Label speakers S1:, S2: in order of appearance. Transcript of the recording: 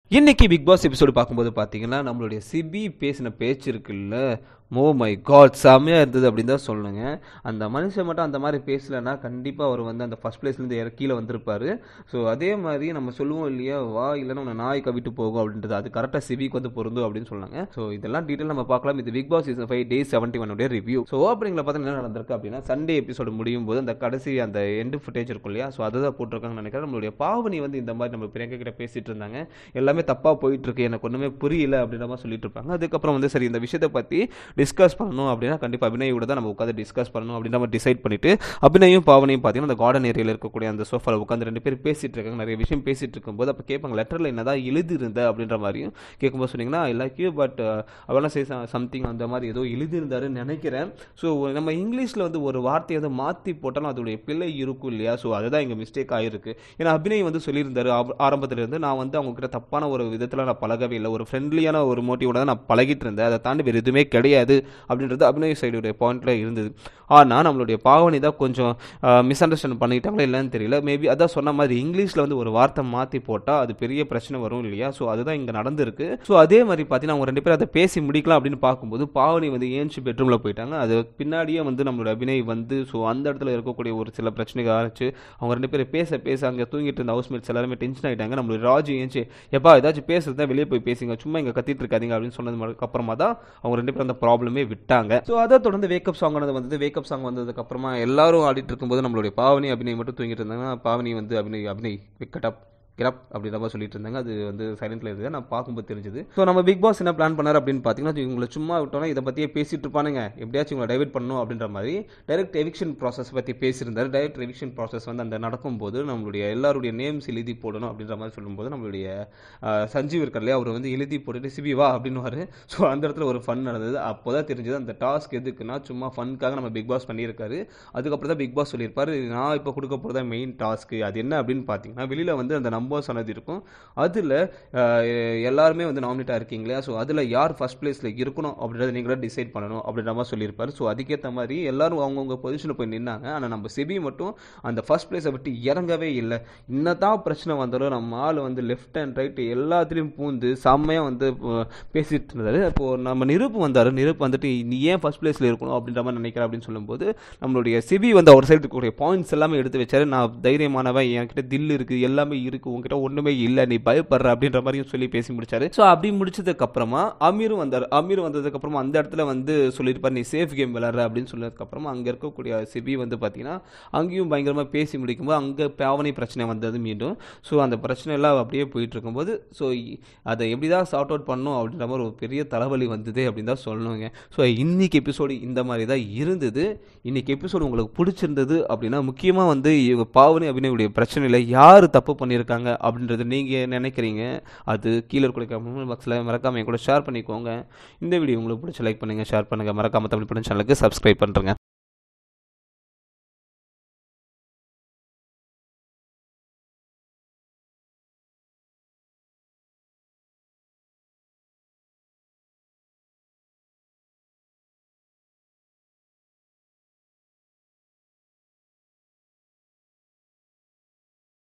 S1: இன்னைக்கு big pass episode பார்க்கும்போது பார்த்தீங்கன்னா நம்மளுடைய சிபி பேசின பேச்சு இருக்குல்ல மோ மை காட் செம்மையாக இருந்தது அப்படின்னு தான் சொல்லணுங்க அந்த மனுஷன் மட்டும் அந்த மாதிரி பேசலைன்னா கண்டிப்பாக அவர் வந்து அந்த ஃபஸ்ட் பிளேஸ்லேருந்து இற கீழே வந்திருப்பாரு ஸோ அதே மாதிரி நம்ம சொல்லுவோம் இல்லையா வா இல்லைன்னா உன்னை நாய் கவிட்டு போகும் அப்படின்றது அது கரெக்டாக சிபிக்கு வந்து பொருந்தும் அப்படின்னு சொன்னாங்க ஸோ இதெல்லாம் டீட்டெயில் நம்ம பார்க்கலாம் இது Bigg Boss season five day seventy ஒன்னுடைய ரிவ்யூ ஸோ ஓப்பனிங்கில் பார்த்து என்ன நடந்திருக்கு அப்படின்னா சண்டே எபிசோடு முடியும் போது அந்த கடைசி அந்த எண்டு ஃபுட்டேஜ் இருக்கும் இல்லையா ஸோ அதை தான் போட்டிருக்காங்கன்னு நினைக்கிறேன் நம்மளுடைய பாவனி வந்து இந்த மாதிரி நம்ம பிரியங்கா கிட்ட பேசிட்டு இருந்தாங்க எல்லாமே தப்பாக போயிட்டு இருக்கு எனக்கு ஒன்றுமே புரியல அப்படின்ற மாதிரி சொல்லிட்டு இருப்பாங்க அதுக்கப்புறம் வந்து சரி இந்த விஷயத்தை பற்றி டிஸ்கஸ் பண்ணணும் அப்படின்னா கண்டிப்பாக அபிநயோட தான் நம்ம உட்காந்து டிஸ்கஸ் பண்ணணும் அப்படின்ற மாதிரி டிசைட் பண்ணிட்டு அபிநயும் பாவனையும் பார்த்தீங்கன்னா அந்த கார்டன் ஏரியாவில் இருக்கக்கூடிய அந்த சோஃபாவில் உட்காந்து ரெண்டு பேர் பேசிட்டு இருக்காங்க நிறைய விஷயம் பேசிட்டு இருக்கும்போது அப்போ கேட்பாங்க லெட்டரில் என்னதான் எழுதியிருந்த அப்படின்ற மாதிரியும் கேட்கும்போது சொன்னீங்கன்னா ஐ லைக் யூ பட் அவெல்லாம் சே சம்திங் அந்த மாதிரி ஏதோ எழுதியிருந்தாருன்னு நினைக்கிறேன் ஸோ நம்ம இங்கிலீஷில் வந்து ஒரு வார்த்தையை வந்து மாற்றி போட்டாலும் அதோடைய பிள்ளை இருக்கும் இல்லையா ஸோ அதுதான் இங்கே மிஸ்டேக் ஆகிருக்கு ஏன்னா அபிநய் வந்து சொல்லியிருந்தாரு ஆப- ஆரம்பத்துல இருந்து நான் வந்து அவங்க கிட்ட தப்பான ஒரு விதத்தில் நான் பழகவே இல்லை ஒரு ஃப்ரெண்ட்லியான ஒரு மோட்டிவோட தான் நான் பழகிட்டு இருந்தேன் அதை தாண்டி வேறு எதுவுமே கிடையாது அப்படின்றது அபிநய் சைடுடைய பாயிண்ட்ல இருந்தது ஆனால் நம்மளுடைய பாவனி தான் கொஞ்சம் மிஸ் அண்டர்ஸ்டாண்ட் பண்ணிக்கிட்டாங்களா இல்லைன்னு தெரியல மேபி அதான் சொன்ன மாதிரி இங்கிலீஷில் வந்து ஒரு வார்த்தை மாற்றி போட்டால் அது பெரிய பிரச்சனை வரும் இல்லையா ஸோ அதுதான் இங்கே நடந்திருக்கு ஸோ அதே மாதிரி பார்த்தீங்கன்னா அவங்க ரெண்டு பேரும் அதை பேசி முடிக்கலாம் அப்படின்னு பார்க்கும்போது பாவனி வந்து ஏஞ்சி பெட்ரூமில் போயிட்டாங்க அது பின்னாடியே வந்து நம்மளோட அபிநய் வந்து ஸோ அந்த இடத்துல இருக்கக்கூடிய ஒரு சில பிரச்சனைகள் ஆரம்பிச்சு அவங்க ரெண்டு பேரும் பேச பேச அங்கே தூங்கிட்டு இருந்த ஹவுஸ்மேட்ஸ் எல்லாருமே டென்ஷன் ஆயிட்டாங்க நம்மளுடைய ராஜு ஏஞ்சி எப்பா ஏதாச்சும் பேசுறதா வெளியே போய் பேசுங்க சும்மா இங்கே கத்திட்டு இருக்காதீங்க அப்படின்னு சொன்னது அப்புறமா தான் அவங்க ரெண்டு பேரும் அந்த ப்ராப்ளமே விட்டாங்க ஸோ அதை தொடர்ந்து வேக்கப் சாங் வந்தது வேக்கப் சாங் வந்ததுக்கு அப்புறமா எல்லாரும் ஆடிட்டு இருக்கும்போது நம்மளுடைய பாவனி அபிநய் மட்டும் தூங்கிட்டு இருந்தாங்க பாவனி வந்து அபிநய் அபிநய் விக்கட்டப் கிரப் அப்படின்ற மாதிரி சொல்லிட்டு இருந்தாங்க அது வந்து சைலண்ட்ல இருக்கு நான் பார்க்கும்போது தெரிஞ்சது ஸோ நம்ம பிக் பாஸ் என்ன பிளான் பண்ணார் அப்படின்னு பார்த்தீங்கன்னா இவங்களை சும்மா விட்டோம்னா இதை பற்றியே பேசிட்டு இருப்பானுங்க எப்படியாச்சும் இவங்களை டைவர்ட் பண்ணணும் அப்படின்ற மாதிரி டைரக்ட் எவிக்ஷன் ப்ராசஸ் பற்றி பேசியிருந்தாரு டைரக்ட் எவிக்ஷன் ப்ராசஸ் வந்து அந்த நடக்கும்போது நம்மளுடைய எல்லாருடைய நேம்ஸ் எழுதி போடணும் அப்படின்ற மாதிரி சொல்லும்போது நம்மளுடைய அஹ், சஞ்சீவ் இருக்கார் இல்லையா அவர் வந்து எழுதி போட்டுட்டு சிபி வா அப்படின்னு ஸோ அந்த இடத்துல ஒரு ஃபன் நடந்தது அப்போ தான் தெரிஞ்சது அந்த டாஸ்க் எதுக்குன்னா சும்மா ஃபன்க்காக நம்ம பிக் பாஸ் பண்ணியிருக்காரு அதுக்கப்புறம் தான் பிக் பாஸ் சொல்லியிருப்பாரு நான் இப்போ கொடுக்க போகிறதா மெயின் டாஸ்க்கு அது என்ன அப்படின்னு பார்த்தீங்கன்னா வெளியில் வந்து அந்த நம்பர்ஸ் ஆனது இருக்கும் அதில் எல்லாருமே வந்து நாமினேட்டாக இருக்கீங்க இல்லையா ஸோ அதில் யார் ஃபர்ஸ்ட் பிளேஸில் இருக்கணும் அப்படின்றத நீங்களே டிசைட் பண்ணணும் அப்படின்ற மாதிரி சொல்லியிருப்பாரு ஸோ அதுக்கேற்ற மாதிரி எல்லாரும் அவங்கவுங்க பொசிஷனில் போய் நின்னாங்க ஆனால் நம்ம செபி மட்டும் அந்த ஃபர்ஸ்ட் பிளேஸை விட்டு இறங்கவே இல்லை என்னதான் பிரச்சனை வந்தாலும் நம்ம ஆள் வந்து லெஃப்ட் அண்ட் ரைட் எல்லாத்துலேயும் பூந்து செம்மையாக வந்து அஹ், பேசிட்டு இருந்தாரு இப்போ நம்ம நிருப்பு வந்தார் நிருப்பு வந்துட்டு நீ ஏன் ஃபர்ஸ்ட் பிளேஸில் இருக்கணும் அப்படின்ற மாதிரி நினைக்கிறேன் அப்படின்னு சொல்லும்போது நம்மளுடைய சிபி வந்து அவர் சைடு இருக்கக்கூடிய பாயிண்ட்ஸ் எல்லாமே எடுத்து வச்சாரு நான் தைரியமானவன் என்கிட்ட தில் இருக்கு எல்லாமே இருக்கு உங்ககிட்ட ஒண்ணுமே இல்லை நீ பயப்படுற அப்படின்ற மாதிரியும் சொல்லி பேசி முடிச்சாரு ஸோ அப்படி முடிச்சதுக்கு அப்புறமா அமீரும் வந்தார் அமீர் வந்ததுக்கு அப்புறமா அந்த இடத்துல வந்து சொல்லியிருப்பார் நீ சேஃப் கேம் விளையாடுற அப்படின்னு சொன்னதுக்கு அப்புறமா அங்க இருக்கக்கூடிய சிபி வந்து பாத்தீங்கன்னா அங்கேயும் பயங்கரமா பேசி முடிக்கும்போது அங்க பாவனை பிரச்சனை வந்தது மீண்டும் ஸோ அந்த பிரச்சனை எல்லாம் அப்படியே போயிட்டு இருக்கும்போது ஸோ அதை எப்படிதான் சார்ட் அவுட் பண்ணும் அப்படின்ற மாதிரி ஒரு பெரிய தலைவலி வந்தது அப்படின்னு தான் சொல்லணுங்க ஸோ இன்னைக்கு எபிசோடு இந்த மாதிரி தான் இருந்தது இன்னைக்கு எபிசோடு உங்களுக்கு பிடிச்சிருந்தது அப்படின்னா முக்கியமாக வந்து இவங்க பாவனி அபிநயுடைய பிரச்சனையில் யார் தப்பு பண்ணியிருக்காங்க அப்படின்றது நீங்கள் நினைக்கிறீங்க அது கீழே இருக்கக்கூடிய கமெண்ட் பாக்ஸில் மறக்காம என் கூட ஷேர் பண்ணிக்கோங்க இந்த வீடியோ உங்களுக்கு பிடிச்ச லைக் பண்ணுங்கள் ஷேர் பண்ணுங்கள் மறக்காம தமிழ் பண்ண சேனலுக்கு சப்ஸ்கிரைப் பண்ணுறேங்க